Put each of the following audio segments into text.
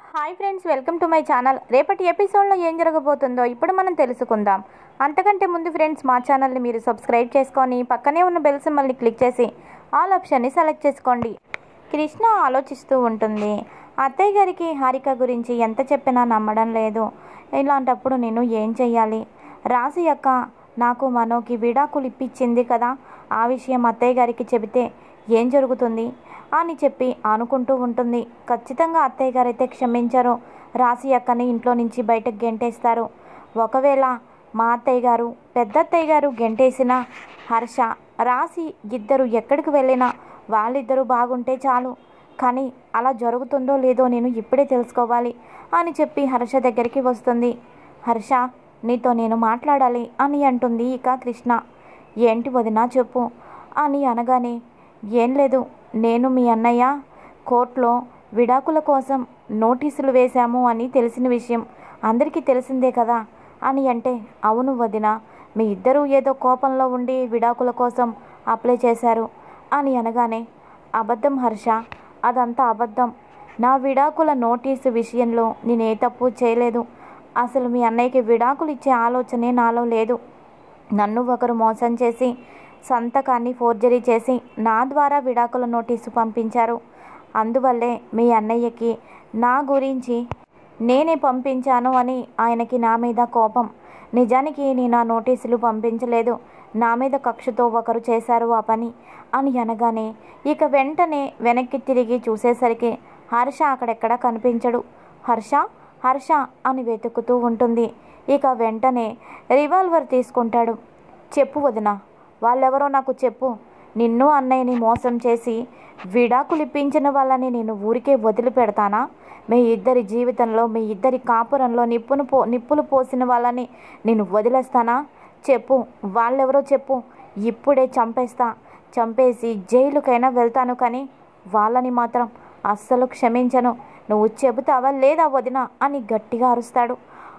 hi friends welcome to my channel రేపటి ఎపిసోడ్లో ఏం జరగబోతుందో ఇప్పుడు మనం తెలుసుకుందాం అంతకంటే ముందు ఫ్రెండ్స్ మా ఛానల్ని మీరు సబ్స్క్రైబ్ చేసుకొని పక్కనే ఉన్న బెల్ సింబల్ని క్లిక్ చేసి ఆల్ ఆప్షన్ని సెలెక్ట్ చేసుకోండి కృష్ణ ఆలోచిస్తూ ఉంటుంది అత్తయ్య గారికి హారిక గురించి ఎంత చెప్పినా నమ్మడం లేదు ఇలాంటప్పుడు నేను ఏం చెయ్యాలి రాసి అక్క నాకు మనోకి విడాకులు ఇప్పించింది కదా ఆ విషయం అత్తయ్య గారికి చెబితే ఏం జరుగుతుంది అని చెప్పి అనుకుంటూ ఉంటుంది ఖచ్చితంగా అత్తయ్య గారు అయితే క్షమించరు రాసి అక్కని ఇంట్లో నుంచి బయటకు గెంటేస్తారు ఒకవేళ మా అత్తయ్య గారు పెద్ద అత్తయ్య గారు గెంటేసిన హర్ష రాసి ఇద్దరు ఎక్కడికి వెళ్ళినా వాళ్ళిద్దరూ బాగుంటే చాలు కానీ అలా జరుగుతుందో లేదో నేను ఇప్పుడే తెలుసుకోవాలి అని చెప్పి హర్ష దగ్గరికి వస్తుంది హర్ష నీతో నేను మాట్లాడాలి అని అంటుంది ఇక కృష్ణ ఏంటి వదినా చెప్పు అని అనగానే ఏం లేదు నేను మీ అన్నయ్య కోర్టులో విడాకుల కోసం నోటీసులు వేశాము అని తెలిసిన విషయం అందరికీ తెలిసిందే కదా అని అంటే అవును వదిన మీ ఇద్దరూ ఏదో కోపంలో ఉండి విడాకుల కోసం అప్లై చేశారు అని అనగానే అబద్ధం హర్ష అదంతా అబద్ధం నా విడాకుల నోటీసు విషయంలో నేను ఏ తప్పు చేయలేదు అసలు మీ అన్నయ్యకి విడాకులు ఇచ్చే ఆలోచనే నాలో లేదు నన్ను ఒకరు మోసం చేసి సంతకాన్ని ఫోర్జరీ చేసి నా ద్వారా విడాకుల నోటీసు పంపించారు అందువల్లే మీ అన్నయ్యకి నా గురించి నేనే పంపించాను అని ఆయనకి నా మీద కోపం నిజానికి నేను ఆ నోటీసులు పంపించలేదు నా మీద కక్షతో ఒకరు చేశారు ఆ పని అని అనగానే ఇక వెంటనే వెనక్కి తిరిగి చూసేసరికి హర్ష అక్కడెక్కడ కనిపించడు హర్ష హర్ష అని వెతుకుతూ ఉంటుంది ఇక వెంటనే రివాల్వర్ తీసుకుంటాడు చెప్పు వదిన వాళ్ళెవరో నాకు చెప్పు నిన్ను అన్నయ్యని మోసం చేసి విడాకులు ఇప్పించిన వాళ్ళని నేను ఊరికే వదిలిపెడతానా మీ ఇద్దరి జీవితంలో మీ ఇద్దరి కాపురంలో నిప్పును పో నిప్పులు పోసిన వాళ్ళని నేను వదిలేస్తానా చెప్పు వాళ్ళెవరో చెప్పు ఇప్పుడే చంపేస్తా చంపేసి జైలుకైనా వెళ్తాను కానీ వాళ్ళని మాత్రం అస్సలు క్షమించను నువ్వు చెబుతావా లేదా వదినా అని గట్టిగా అరుస్తాడు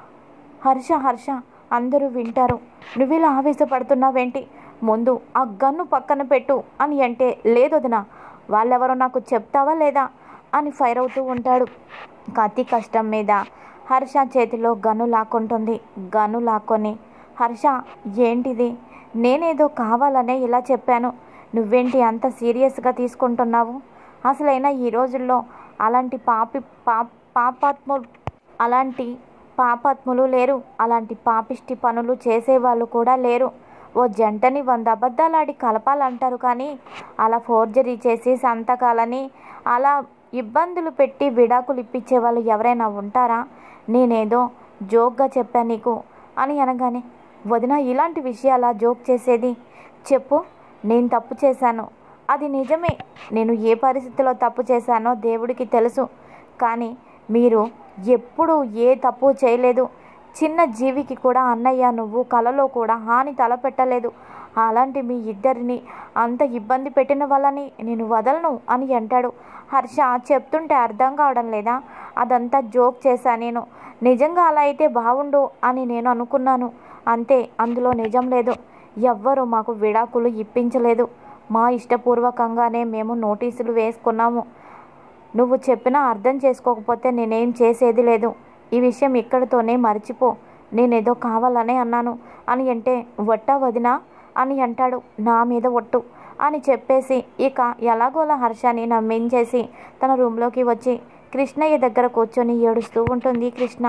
హర్ష హర్ష అందరూ వింటారు నువ్విలా ఆవేశపడుతున్నావేంటి ముందు ఆ గన్ను పక్కన పెట్టు అని అంటే లేదొదిన వాళ్ళెవరో నాకు చెప్తావా లేదా అని ఫైర్ అవుతూ ఉంటాడు అతి కష్టం మీద హర్ష చేతిలో గన్ను లాక్కుంటుంది గన్ను లాక్కొని హర్ష ఏంటిది నేనేదో కావాలనే ఇలా చెప్పాను నువ్వేంటి అంత సీరియస్గా తీసుకుంటున్నావు అసలైనా ఈ రోజుల్లో అలాంటి పాపి పా పాపాత్ము అలాంటి పాపాత్ములు లేరు అలాంటి పాపిష్టి పనులు చేసేవాళ్ళు కూడా లేరు ఓ జంటని వంద అబద్ధాలాడి కలపాలంటారు కానీ అలా ఫోర్జరీ చేసి సంతకాలని అలా ఇబ్బందులు పెట్టి విడాకులు ఇప్పించే వాళ్ళు ఎవరైనా ఉంటారా నేనేదో జోక్గా చెప్పాను నీకు అని అనగానే వదిన ఇలాంటి విషయాల జోక్ చేసేది చెప్పు నేను తప్పు చేశాను అది నిజమే నేను ఏ పరిస్థితిలో తప్పు చేశానో దేవుడికి తెలుసు కానీ మీరు ఎప్పుడు ఏ తప్పు చేయలేదు చిన్న జీవికి కూడా అన్నయ్య నువ్వు కలలో కూడా హాని తలపెట్టలేదు అలాంటి మీ ఇద్దరిని అంత ఇబ్బంది పెట్టిన వాళ్ళని నేను వదలను అని అంటాడు హర్ష చెప్తుంటే అర్థం కావడం లేదా అదంతా జోక్ చేశా నేను నిజంగా అలా అయితే బాగుండు అని నేను అనుకున్నాను అంతే అందులో నిజం లేదు ఎవ్వరూ మాకు విడాకులు ఇప్పించలేదు మా ఇష్టపూర్వకంగానే మేము నోటీసులు వేసుకున్నాము నువ్వు చెప్పినా అర్థం చేసుకోకపోతే నేనేం చేసేది లేదు ఈ విషయం ఇక్కడితోనే మర్చిపో నేనేదో కావాలనే అన్నాను అని అంటే వట్టా వదినా అని అంటాడు నా మీద ఒట్టు అని చెప్పేసి ఇక ఎలాగోలా హర్షాన్ని నమ్మించేసి తన రూమ్లోకి వచ్చి కృష్ణయ్య దగ్గర కూర్చొని ఏడుస్తూ ఉంటుంది కృష్ణ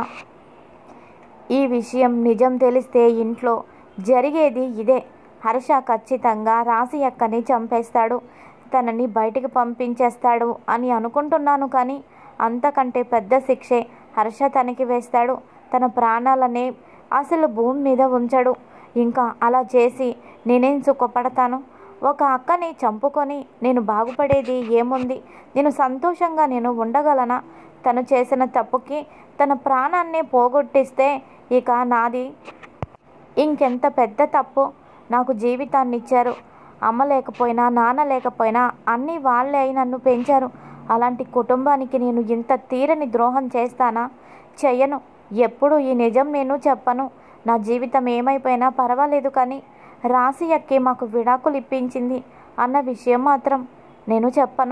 ఈ విషయం నిజం తెలిస్తే ఇంట్లో జరిగేది ఇదే హర్ష ఖచ్చితంగా రాసి అక్కని చంపేస్తాడు తనని బయటికి పంపించేస్తాడు అని అనుకుంటున్నాను కానీ అంతకంటే పెద్ద శిక్షే హర్ష తనకి వేస్తాడు తన ప్రాణాలనే అసలు భూమి మీద ఉంచడు ఇంకా అలా చేసి నేనేం సుఖపడతాను ఒక అక్కని చంపుకొని నేను బాగుపడేది ఏముంది నేను సంతోషంగా నేను ఉండగలనా తను చేసిన తప్పుకి తన ప్రాణాన్ని పోగొట్టిస్తే ఇక నాది ఇంకెంత పెద్ద తప్పు నాకు జీవితాన్ని ఇచ్చారు అమ్మ లేకపోయినా నాన్న లేకపోయినా అన్నీ వాళ్ళే నన్ను పెంచారు అలాంటి కుటుంబానికి నేను ఇంత తీరని ద్రోహం చేస్తానా చెయ్యను ఎప్పుడు ఈ నిజం నేను చెప్పను నా జీవితం ఏమైపోయినా పర్వాలేదు కానీ రాసి ఎక్కి మాకు విడాకులు ఇప్పించింది అన్న విషయం మాత్రం నేను చెప్పను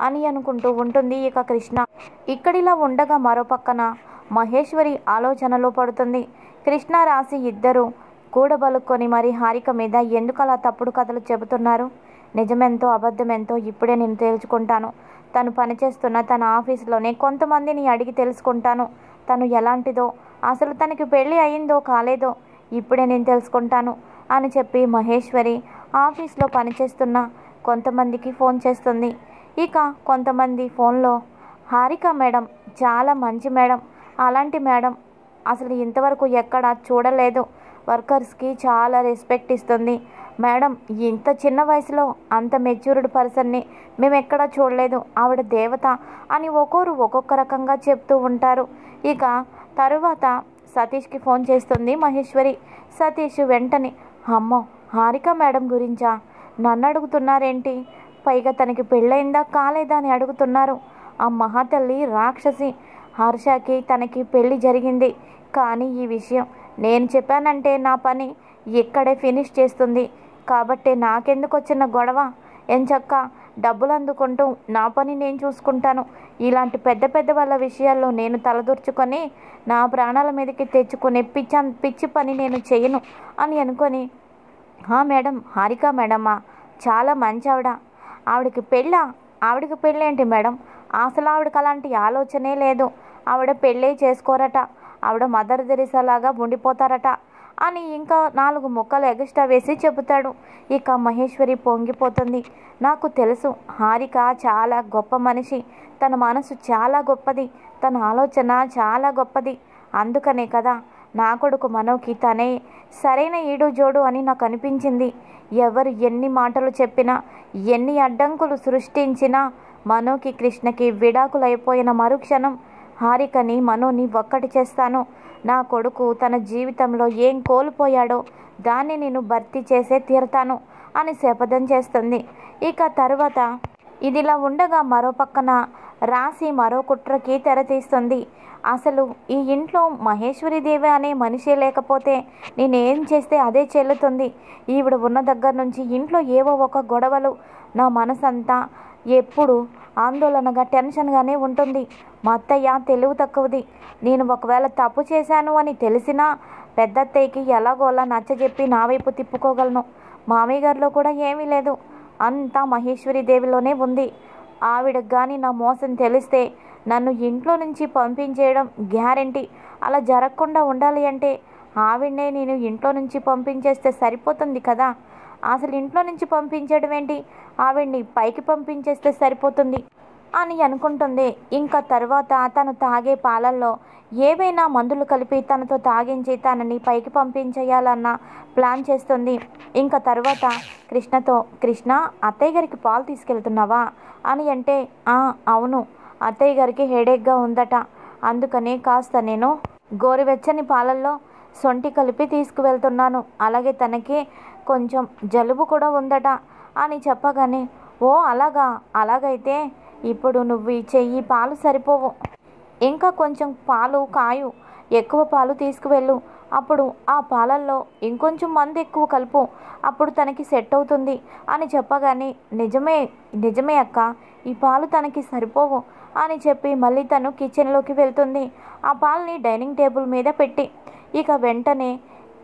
అని అనుకుంటూ ఉంటుంది ఇక కృష్ణ ఇక్కడిలా ఉండగా మరో పక్కన మహేశ్వరి ఆలోచనలో పడుతుంది కృష్ణ రాసి ఇద్దరు కూడబలుక్కొని మరి హారిక మీద ఎందుకు అలా తప్పుడు కథలు చెబుతున్నారు నిజమెంతో అబద్ధమెంతో ఇప్పుడే నేను తేల్చుకుంటాను తను పనిచేస్తున్న తన ఆఫీసులోనే కొంతమందిని అడిగి తెలుసుకుంటాను తను ఎలాంటిదో అసలు తనకి పెళ్ళి అయిందో కాలేదో ఇప్పుడే నేను తెలుసుకుంటాను అని చెప్పి మహేశ్వరి ఆఫీస్లో పనిచేస్తున్న కొంతమందికి ఫోన్ చేస్తుంది ఇక కొంతమంది ఫోన్లో హారిక మేడం చాలా మంచి మేడం అలాంటి మేడం అసలు ఇంతవరకు ఎక్కడ చూడలేదు వర్కర్స్కి చాలా రెస్పెక్ట్ ఇస్తుంది మేడం ఇంత చిన్న వయసులో అంత మెచ్యూర్డ్ పర్సన్ని మేము ఎక్కడా చూడలేదు ఆవిడ దేవత అని ఒక్కొరు ఒక్కొక్క రకంగా చెప్తూ ఉంటారు ఇక తరువాత సతీష్కి ఫోన్ చేస్తుంది మహేశ్వరి సతీష్ వెంటనే అమ్మో హారిక మేడం గురించా నన్ను అడుగుతున్నారేంటి పైగా తనకి పెళ్ళయిందా కాలేదా అని అడుగుతున్నారు ఆ మహాతల్లి రాక్షసి హర్షకి తనకి పెళ్లి జరిగింది కానీ ఈ విషయం నేను చెప్పానంటే నా పని ఇక్కడే ఫినిష్ చేస్తుంది కాబట్టి నాకెందుకు వచ్చిన గొడవ ఎంచక్క డబ్బులు అందుకుంటూ నా పని నేను చూసుకుంటాను ఇలాంటి పెద్ద పెద్ద వాళ్ళ విషయాల్లో నేను తలదూర్చుకొని నా ప్రాణాల మీదకి తెచ్చుకునే పిచ్చ పిచ్చి పని నేను చేయను అని అనుకొని "హా, మేడం హారిక మేడమ్మా చాలా మంచి ఆవిడ ఆవిడకి పెళ్ళా ఆవిడకి పెళ్ళేంటి మేడం అసలు ఆవిడకి అలాంటి ఆలోచనే లేదు ఆవిడ పెళ్ళే చేసుకోరట ఆవిడ మదర్ తెరిసలాగా ఉండిపోతారట అని ఇంకా నాలుగు ముక్కలు ఎగస్ట్రా వేసి చెబుతాడు ఇక మహేశ్వరి పొంగిపోతుంది నాకు తెలుసు హారిక చాలా గొప్ప మనిషి తన మనసు చాలా గొప్పది తన ఆలోచన చాలా గొప్పది అందుకనే కదా నా కొడుకు మనోకి తనే సరైన ఈడు జోడు అని నాకు అనిపించింది ఎవరు ఎన్ని మాటలు చెప్పినా ఎన్ని అడ్డంకులు సృష్టించినా మనోకి కృష్ణకి విడాకులైపోయిన మరుక్షణం హారికని మనోని ఒక్కటి చేస్తాను నా కొడుకు తన జీవితంలో ఏం కోల్పోయాడో దాన్ని నేను భర్తీ చేసే తీరతాను అని శపథం చేస్తుంది ఇక తరువాత ఇదిలా ఉండగా మరో పక్కన రాసి మరో కుట్రకి తెరతీస్తుంది అసలు ఈ ఇంట్లో మహేశ్వరీదేవి అనే మనిషే లేకపోతే నేనేం చేస్తే అదే చెల్లుతుంది ఈవిడ ఉన్న దగ్గర నుంచి ఇంట్లో ఏవో ఒక గొడవలు నా మనసంతా ఎప్పుడు ఆందోళనగా టెన్షన్గానే ఉంటుంది మా అత్తయ్య తెలివి తక్కువది నేను ఒకవేళ తప్పు చేశాను అని తెలిసినా పెద్దత్తయ్యకి ఎలాగోలా నచ్చజెప్పి నా వైపు తిప్పుకోగలను మామయ్య గారిలో కూడా ఏమీ లేదు అంతా మహేశ్వరి దేవిలోనే ఉంది ఆవిడకు కానీ నా మోసం తెలిస్తే నన్ను ఇంట్లో నుంచి పంపించేయడం గ్యారంటీ అలా జరగకుండా ఉండాలి అంటే ఆవిడనే నేను ఇంట్లో నుంచి పంపించేస్తే సరిపోతుంది కదా అసలు ఇంట్లో నుంచి పంపించడం ఏంటి ఆవిడ్ని పైకి పంపించేస్తే సరిపోతుంది అని అనుకుంటుంది ఇంకా తర్వాత తను తాగే పాలల్లో ఏవైనా మందులు కలిపి తనతో తాగించి తనని పైకి పంపించేయాలన్న ప్లాన్ చేస్తుంది ఇంకా తర్వాత కృష్ణతో కృష్ణ అత్తయ్య గారికి పాలు తీసుకెళ్తున్నావా అని అంటే "ఆ, అవును అత్తయ్య గారికి హెడేక్గా ఉందట అందుకని కాస్త నేను గోరువెచ్చని పాలల్లో సొంటి కలిపి తీసుకువెళ్తున్నాను అలాగే తనకి కొంచెం జలుబు కూడా ఉందట అని చెప్పగానే ఓ అలాగా అలాగైతే ఇప్పుడు నువ్వు ఇచ్చే ఈ పాలు సరిపోవు ఇంకా కొంచెం పాలు కాయు ఎక్కువ పాలు తీసుకువెళ్ళు అప్పుడు ఆ పాలల్లో ఇంకొంచెం మందు ఎక్కువ కలుపు అప్పుడు తనకి సెట్ అవుతుంది అని చెప్పగానే నిజమే నిజమే అక్క ఈ పాలు తనకి సరిపోవు అని చెప్పి మళ్ళీ తను కిచెన్లోకి వెళ్తుంది ఆ పాలని డైనింగ్ టేబుల్ మీద పెట్టి ఇక వెంటనే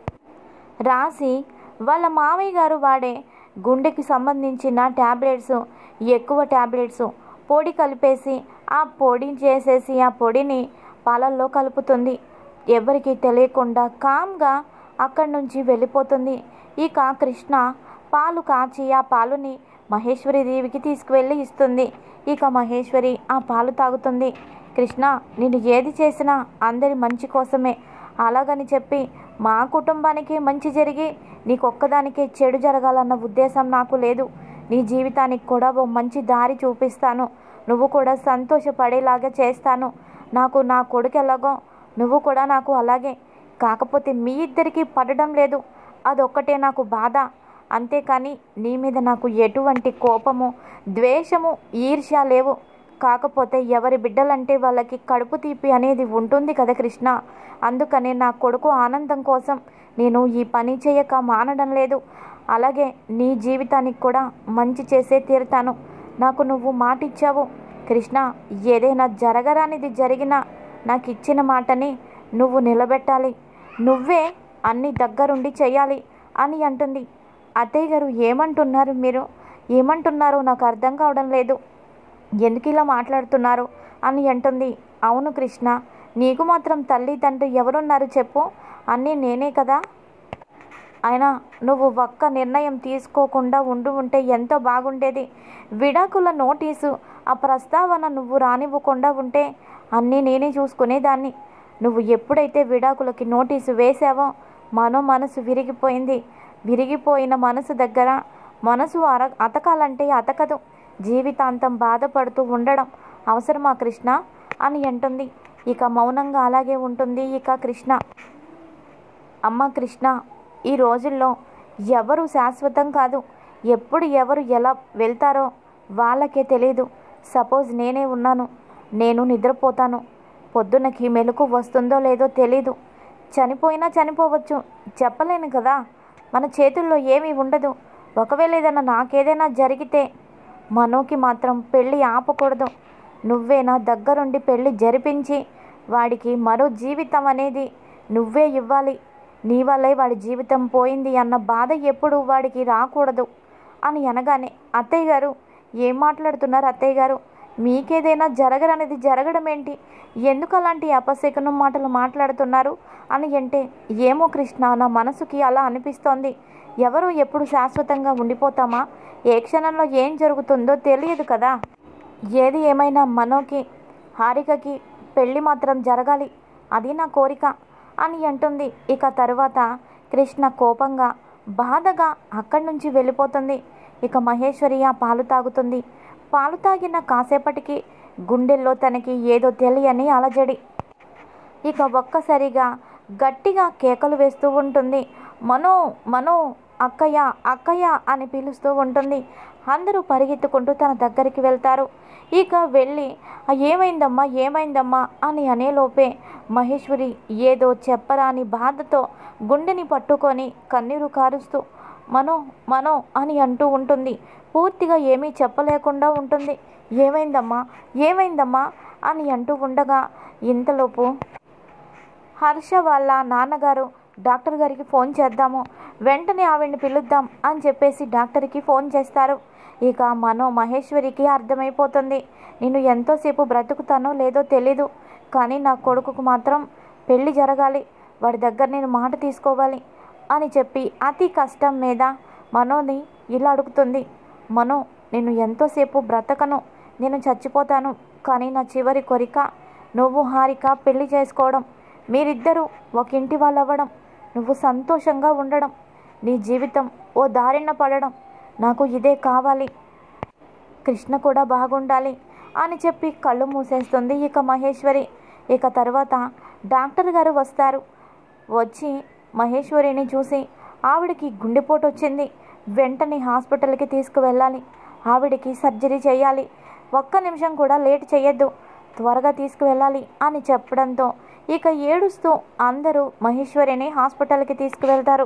రాసి వాళ్ళ మామయ్య గారు వాడే గుండెకి సంబంధించిన ట్యాబ్లెట్స్ ఎక్కువ ట్యాబ్లెట్స్ పొడి కలిపేసి ఆ పొడి చేసేసి ఆ పొడిని పాలల్లో కలుపుతుంది ఎవరికి తెలియకుండా కామ్గా అక్కడి నుంచి వెళ్ళిపోతుంది ఇక కృష్ణ పాలు కాచి ఆ పాలుని మహేశ్వరి దేవికి తీసుకువెళ్ళి ఇస్తుంది ఇక మహేశ్వరి ఆ పాలు తాగుతుంది కృష్ణ నేను ఏది చేసినా అందరి మంచి కోసమే అలాగని చెప్పి మా కుటుంబానికి మంచి జరిగి నీకొక్కదానికే చెడు జరగాలన్న ఉద్దేశం నాకు లేదు నీ జీవితానికి కూడా ఓ మంచి దారి చూపిస్తాను నువ్వు కూడా సంతోషపడేలాగా చేస్తాను నాకు నా కొడుకు ఎలాగో నువ్వు కూడా నాకు అలాగే కాకపోతే మీ ఇద్దరికి పడడం లేదు అదొక్కటే నాకు బాధ అంతేకాని నీ మీద నాకు ఎటువంటి కోపము ద్వేషము ఈర్ష్య లేవు కాకపోతే ఎవరి బిడ్డలంటే వాళ్ళకి కడుపు తీపి అనేది ఉంటుంది కదా కృష్ణ అందుకనే నా కొడుకు ఆనందం కోసం నేను ఈ పని చేయక మానడం లేదు అలాగే నీ జీవితానికి కూడా మంచి చేసే తీరుతాను నాకు నువ్వు మాట ఇచ్చావు కృష్ణ ఏదైనా జరగరానిది జరిగినా నాకు ఇచ్చిన మాటని నువ్వు నిలబెట్టాలి నువ్వే అన్ని దగ్గరుండి చేయాలి అని అంటుంది అత్తయ్య గారు ఏమంటున్నారు మీరు ఏమంటున్నారో నాకు అర్థం కావడం లేదు ఎందుకు ఇలా మాట్లాడుతున్నారు అని అంటుంది అవును కృష్ణ నీకు మాత్రం తల్లి తండ్రి ఎవరున్నారు చెప్పు అన్నీ నేనే కదా అయినా నువ్వు ఒక్క నిర్ణయం తీసుకోకుండా ఉండి ఉంటే ఎంతో బాగుండేది విడాకుల నోటీసు ఆ ప్రస్తావన నువ్వు రానివ్వకుండా ఉంటే అన్నీ నేనే చూసుకునేదాన్ని నువ్వు ఎప్పుడైతే విడాకులకి నోటీసు వేశావో మనో మనసు విరిగిపోయింది విరిగిపోయిన మనసు దగ్గర మనసు అర అతకాలంటే అతకదు జీవితాంతం బాధపడుతూ ఉండడం అవసరమా కృష్ణ అని అంటుంది ఇక మౌనంగా అలాగే ఉంటుంది ఇక కృష్ణ అమ్మ కృష్ణ ఈ రోజుల్లో ఎవరు శాశ్వతం కాదు ఎప్పుడు ఎవరు ఎలా వెళ్తారో వాళ్ళకే తెలియదు సపోజ్ నేనే ఉన్నాను నేను నిద్రపోతాను పొద్దునకి మెలకు వస్తుందో లేదో తెలీదు చనిపోయినా చనిపోవచ్చు చెప్పలేను కదా మన చేతుల్లో ఏమీ ఉండదు ఒకవేళ ఏదైనా నాకేదైనా జరిగితే మనోకి మాత్రం పెళ్ళి ఆపకూడదు నువ్వే నా దగ్గరుండి పెళ్ళి జరిపించి వాడికి మరో జీవితం అనేది నువ్వే ఇవ్వాలి నీ వల్లే వాడి జీవితం పోయింది అన్న బాధ ఎప్పుడు వాడికి రాకూడదు అని అనగానే అత్తయ్య గారు ఏం మాట్లాడుతున్నారు అత్తయ్య గారు మీకేదైనా జరగరనేది జరగడం ఏంటి ఎందుకు అలాంటి అపశకునం మాటలు మాట్లాడుతున్నారు అని అంటే ఏమో కృష్ణ నా మనసుకి అలా అనిపిస్తోంది ఎవరు ఎప్పుడు శాశ్వతంగా ఉండిపోతామా ఏ క్షణంలో ఏం జరుగుతుందో తెలియదు కదా ఏది ఏమైనా మనోకి హారికకి పెళ్ళి మాత్రం జరగాలి అది నా కోరిక అని అంటుంది ఇక తరువాత కృష్ణ కోపంగా బాధగా అక్కడి నుంచి వెళ్ళిపోతుంది ఇక మహేశ్వరి ఆ పాలు తాగుతుంది పాలు తాగిన కాసేపటికి గుండెల్లో తనకి ఏదో తెలియని అలజడి ఇక ఒక్కసారిగా గట్టిగా కేకలు వేస్తూ ఉంటుంది మనో మనో అక్కయ్య అక్కయ్య అని పిలుస్తూ ఉంటుంది అందరూ పరిగెత్తుకుంటూ తన దగ్గరికి వెళ్తారు ఇక వెళ్ళి "ఆ, ఏమైందమ్మా ఏమైందమ్మా అని అనేలోపే మహేశ్వరి ఏదో చెప్పరాని బాధతో గుండెని పట్టుకొని కన్నీరు కారుస్తూ మనో మనో అని అంటూ ఉంటుంది పూర్తిగా ఏమీ చెప్పలేకుండా ఉంటుంది ఏమైందమ్మా ఏమైందమ్మా అని అంటూ ఉండగా ఇంతలోపు హర్ష వాళ్ళ నాన్నగారు డాక్టర్ గారికి ఫోన్ చేద్దాము వెంటనే ఆవిడ్ని పిలుద్దాం అని చెప్పేసి డాక్టర్కి ఫోన్ చేస్తారు ఇక మనో మహేశ్వరికి అర్థమైపోతుంది నేను ఎంతోసేపు బ్రతుకుతానో లేదో తెలీదు కానీ నా కొడుకుకు మాత్రం పెళ్లి జరగాలి వాడి దగ్గర నేను మాట తీసుకోవాలి అని చెప్పి అతి కష్టం మీద మనోని ఇలా అడుగుతుంది మనో నేను ఎంతోసేపు బ్రతకను నేను చచ్చిపోతాను కానీ నా చివరి కోరిక నువ్వు హారిక పెళ్లి చేసుకోవడం మీరిద్దరూ ఒక ఇంటి వాళ్ళు అవ్వడం నువ్వు సంతోషంగా ఉండడం నీ జీవితం ఓ దారిన పడడం నాకు ఇదే కావాలి కృష్ణ కూడా బాగుండాలి అని చెప్పి కళ్ళు మూసేస్తుంది ఇక మహేశ్వరి ఇక తర్వాత డాక్టర్ గారు వస్తారు వచ్చి మహేశ్వరిని చూసి ఆవిడకి గుండెపోటు వచ్చింది వెంటనే హాస్పిటల్కి తీసుకువెళ్ళాలి ఆవిడకి సర్జరీ చేయాలి ఒక్క నిమిషం కూడా లేట్ చేయొద్దు త్వరగా తీసుకువెళ్ళాలి అని చెప్పడంతో ఇక ఏడుస్తూ అందరూ మహేశ్వరిని హాస్పిటల్కి తీసుకువెళ్తారు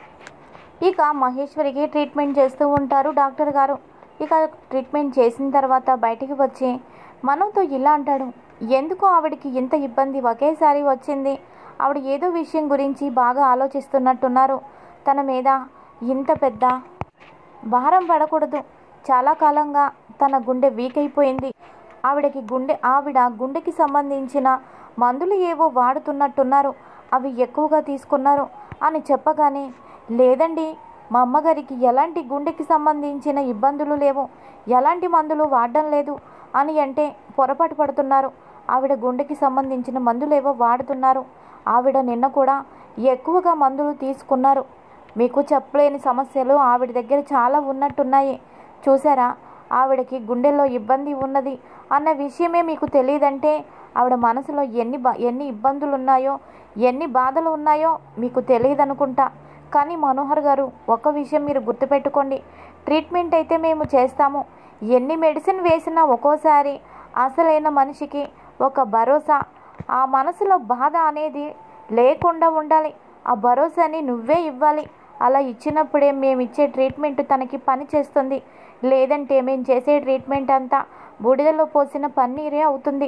ఇక మహేశ్వరికి ట్రీట్మెంట్ చేస్తూ ఉంటారు డాక్టర్ గారు ఇక ట్రీట్మెంట్ చేసిన తర్వాత బయటికి వచ్చి మనోతో ఇలా అంటాడు ఎందుకు ఆవిడకి ఇంత ఇబ్బంది ఒకేసారి వచ్చింది ఆవిడ ఏదో విషయం గురించి బాగా ఆలోచిస్తున్నట్టున్నారు తన మీద ఇంత పెద్ద భారం పడకూడదు చాలా కాలంగా తన గుండె వీక్ అయిపోయింది ఆవిడకి గుండె ఆవిడ గుండెకి సంబంధించిన మందులు ఏవో వాడుతున్నట్టున్నారు అవి ఎక్కువగా తీసుకున్నారు అని చెప్పగానే లేదండి మా అమ్మగారికి ఎలాంటి గుండెకి సంబంధించిన ఇబ్బందులు లేవు ఎలాంటి మందులు వాడడం లేదు అని అంటే పొరపాటు పడుతున్నారు ఆవిడ గుండెకి సంబంధించిన మందులేవో వాడుతున్నారు ఆవిడ నిన్న కూడా ఎక్కువగా మందులు తీసుకున్నారు మీకు చెప్పలేని సమస్యలు ఆవిడ దగ్గర చాలా ఉన్నట్టున్నాయి చూసారా ఆవిడకి గుండెల్లో ఇబ్బంది ఉన్నది అన్న విషయమే మీకు తెలియదంటే ఆవిడ మనసులో ఎన్ని బా ఎన్ని ఇబ్బందులు ఉన్నాయో ఎన్ని బాధలు ఉన్నాయో మీకు తెలియదనుకుంటా కానీ మనోహర్ గారు ఒక విషయం మీరు గుర్తుపెట్టుకోండి ట్రీట్మెంట్ అయితే మేము చేస్తాము ఎన్ని మెడిసిన్ వేసినా ఒక్కోసారి అసలైన మనిషికి ఒక భరోసా ఆ మనసులో బాధ అనేది లేకుండా ఉండాలి ఆ భరోసాని నువ్వే ఇవ్వాలి అలా ఇచ్చినప్పుడే మేము ఇచ్చే ట్రీట్మెంట్ తనకి పని చేస్తుంది లేదంటే మేము చేసే ట్రీట్మెంట్ అంతా బూడిదలో పోసిన పన్నీరే అవుతుంది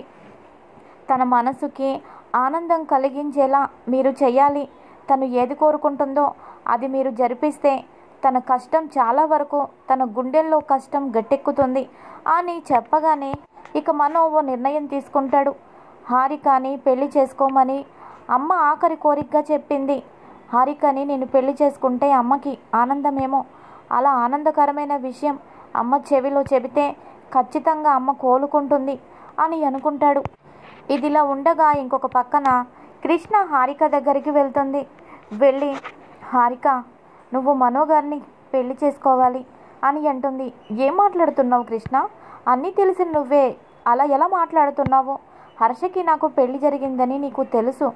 తన మనసుకి ఆనందం కలిగించేలా మీరు చేయాలి తను ఏది కోరుకుంటుందో అది మీరు జరిపిస్తే తన కష్టం చాలా వరకు తన గుండెల్లో కష్టం గట్టెక్కుతుంది అని చెప్పగానే ఇక మనో ఓ నిర్ణయం తీసుకుంటాడు హారికని పెళ్లి చేసుకోమని అమ్మ ఆఖరి కోరికగా చెప్పింది హారికని నేను పెళ్లి చేసుకుంటే అమ్మకి ఆనందమేమో అలా ఆనందకరమైన విషయం అమ్మ చెవిలో చెబితే ఖచ్చితంగా అమ్మ కోలుకుంటుంది అని అనుకుంటాడు ఇదిలా ఉండగా ఇంకొక పక్కన కృష్ణ హారిక దగ్గరికి వెళ్తుంది వెళ్ళి హారిక నువ్వు మనోగారిని పెళ్లి చేసుకోవాలి అని అంటుంది ఏం మాట్లాడుతున్నావు కృష్ణ అన్నీ తెలిసిన నువ్వే అలా ఎలా మాట్లాడుతున్నావు హర్షకి నాకు పెళ్లి జరిగిందని నీకు తెలుసు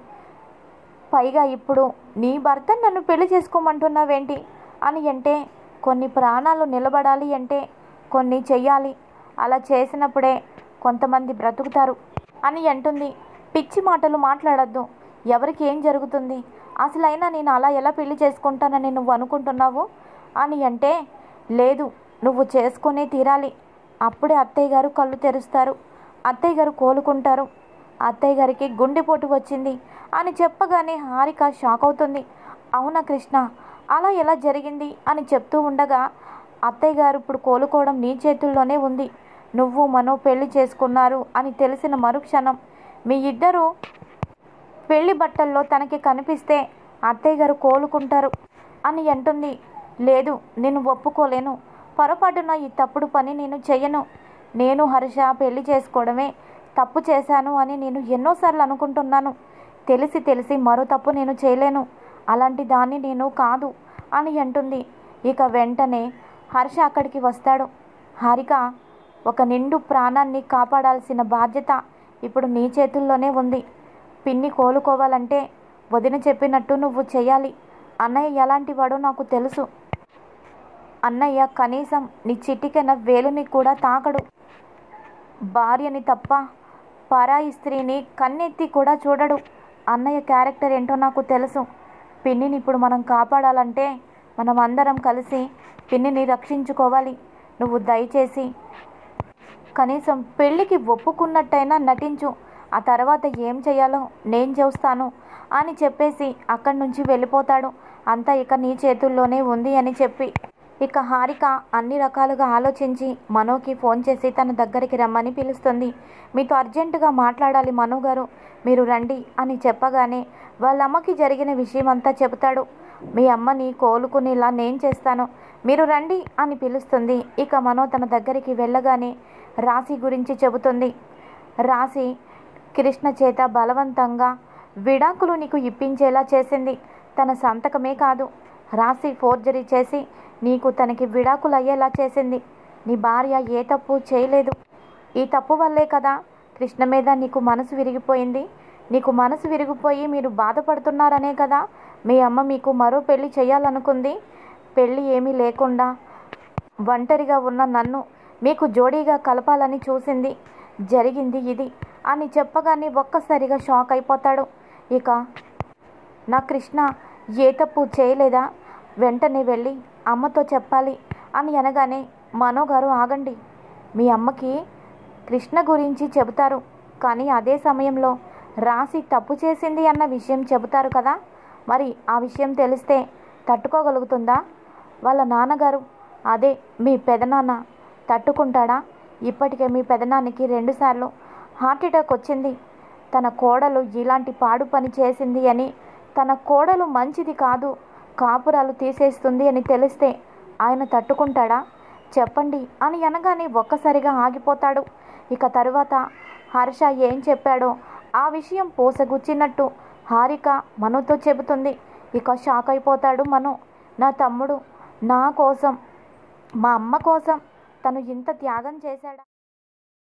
పైగా ఇప్పుడు నీ భర్త నన్ను పెళ్లి చేసుకోమంటున్నావేంటి అని అంటే కొన్ని ప్రాణాలు నిలబడాలి అంటే కొన్ని చెయ్యాలి అలా చేసినప్పుడే కొంతమంది బ్రతుకుతారు అని అంటుంది పిచ్చి మాటలు మాట్లాడద్దు ఎవరికి ఏం జరుగుతుంది అసలైనా నేను అలా ఎలా పెళ్లి చేసుకుంటానని నువ్వు అనుకుంటున్నావు అని అంటే లేదు నువ్వు చేసుకునే తీరాలి అప్పుడే అత్తయ్య గారు కళ్ళు తెరుస్తారు అత్తయ్య గారు కోలుకుంటారు అత్తయ్య గారికి గుండెపోటు వచ్చింది అని చెప్పగానే హారిక షాక్ అవుతుంది అవునా కృష్ణ అలా ఎలా జరిగింది అని చెప్తూ ఉండగా అత్తయ్య గారు ఇప్పుడు కోలుకోవడం నీ చేతుల్లోనే ఉంది నువ్వు మనో పెళ్లి చేసుకున్నారు అని తెలిసిన మరుక్షణం మీ ఇద్దరు పెళ్లి బట్టల్లో తనకి కనిపిస్తే అత్తయ్య గారు కోలుకుంటారు అని అంటుంది లేదు నేను ఒప్పుకోలేను పొరపాటున ఈ తప్పుడు పని నేను చెయ్యను నేను హర్ష పెళ్లి చేసుకోవడమే తప్పు చేశాను అని నేను ఎన్నోసార్లు అనుకుంటున్నాను తెలిసి తెలిసి మరో తప్పు నేను చేయలేను అలాంటి దాన్ని నేను కాదు అని అంటుంది ఇక వెంటనే హర్ష అక్కడికి వస్తాడు హారిక ఒక నిండు ప్రాణాన్ని కాపాడాల్సిన బాధ్యత ఇప్పుడు నీ చేతుల్లోనే ఉంది పిన్ని కోలుకోవాలంటే వదిన చెప్పినట్టు నువ్వు చేయాలి అన్నయ్య ఎలాంటి వాడో నాకు తెలుసు అన్నయ్య కనీసం నీ చిటికెన వేలుని కూడా తాకడు భార్యని తప్ప పరాయి స్త్రీని కన్నెత్తి కూడా చూడడు అన్నయ్య క్యారెక్టర్ ఏంటో నాకు తెలుసు పిన్నిని ఇప్పుడు మనం కాపాడాలంటే మనం అందరం కలిసి పిన్నిని రక్షించుకోవాలి నువ్వు దయచేసి కనీసం పెళ్ళికి ఒప్పుకున్నట్టయినా నటించు ఆ తర్వాత ఏం చేయాలో నేను చూస్తాను అని చెప్పేసి అక్కడి నుంచి వెళ్ళిపోతాడు అంతా ఇక నీ చేతుల్లోనే ఉంది అని చెప్పి ఇక హారిక అన్ని రకాలుగా ఆలోచించి మనోకి ఫోన్ చేసి తన దగ్గరికి రమ్మని పిలుస్తుంది మీతో అర్జెంటుగా మాట్లాడాలి మనో గారు మీరు రండి అని చెప్పగానే వాళ్ళ అమ్మకి జరిగిన విషయం అంతా చెబుతాడు మీ అమ్మని కోలుకునేలా నేను చేస్తాను మీరు రండి అని పిలుస్తుంది ఇక మనో తన దగ్గరికి వెళ్ళగానే రాశి గురించి చెబుతుంది రాశి కృష్ణ చేత బలవంతంగా విడాకులు నీకు ఇప్పించేలా చేసింది తన సంతకమే కాదు రాసి ఫోర్జరీ చేసి నీకు తనకి విడాకులు అయ్యేలా చేసింది నీ భార్య ఏ తప్పు చేయలేదు ఈ తప్పు వల్లే కదా కృష్ణ మీద నీకు మనసు విరిగిపోయింది నీకు మనసు విరిగిపోయి మీరు బాధపడుతున్నారనే కదా మీ అమ్మ మీకు మరో పెళ్లి చేయాలనుకుంది పెళ్ళి ఏమీ లేకుండా ఒంటరిగా ఉన్న నన్ను మీకు జోడీగా కలపాలని చూసింది జరిగింది ఇది అని చెప్పగానే ఒక్కసారిగా షాక్ అయిపోతాడు ఇక నా కృష్ణ ఏ తప్పు చేయలేదా వెంటనే వెళ్ళి అమ్మతో చెప్పాలి అని అనగానే మనో గారు ఆగండి మీ అమ్మకి కృష్ణ గురించి చెబుతారు కానీ అదే సమయంలో రాసి తప్పు చేసింది అన్న విషయం చెబుతారు కదా మరి ఆ విషయం తెలిస్తే తట్టుకోగలుగుతుందా వాళ్ళ నాన్నగారు అదే మీ పెదనాన్న తట్టుకుంటాడా ఇప్పటికే మీ పెదనాన్నకి రెండుసార్లు హార్ట్ అటాక్ వచ్చింది తన కోడలు ఇలాంటి పాడు పని చేసింది అని తన కోడలు మంచిది కాదు కాపురాలు తీసేస్తుంది అని తెలిస్తే ఆయన తట్టుకుంటాడా చెప్పండి అని అనగానే ఒక్కసారిగా ఆగిపోతాడు ఇక తరువాత హర్ష ఏం చెప్పాడో ఆ విషయం పోసగుచ్చినట్టు హారిక మనోతో చెబుతుంది ఇక షాక్ అయిపోతాడు మను నా తమ్ముడు నా కోసం మా అమ్మ కోసం తను ఇంత త్యాగం చేశాడా